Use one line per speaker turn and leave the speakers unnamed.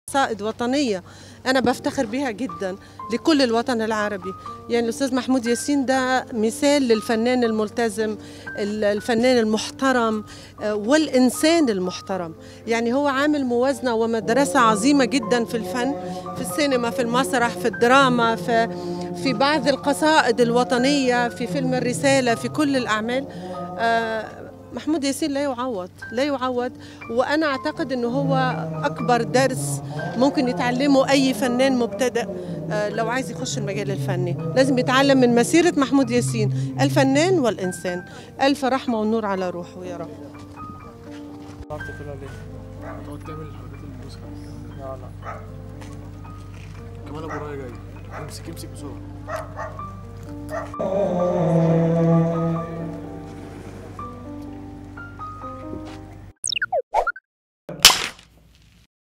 قصائد وطنية أنا بفتخر بها جدا لكل الوطن العربي يعني الأستاذ محمود ياسين ده مثال للفنان الملتزم ال- الفنان المحترم آه، والإنسان المحترم يعني هو عامل موازنة ومدرسة عظيمة جدا في الفن في السينما في المسرح في الدراما في في بعض القصائد الوطنية في فيلم الرسالة في كل الأعمال آه، محمود ياسين لا يعوض لا يعوض وانا اعتقد انه هو اكبر درس ممكن يتعلمه اي فنان مبتدئ آه، لو عايز يخش المجال الفني لازم يتعلم من مسيره محمود ياسين الفنان والانسان الف رحمه ونور على روحه يا رب
قعدت تقولها ليه؟
تقعد تعمل الحاجات الموسيقى
لا لا
كمان ابو رايه جاي امسك امسك بسرعه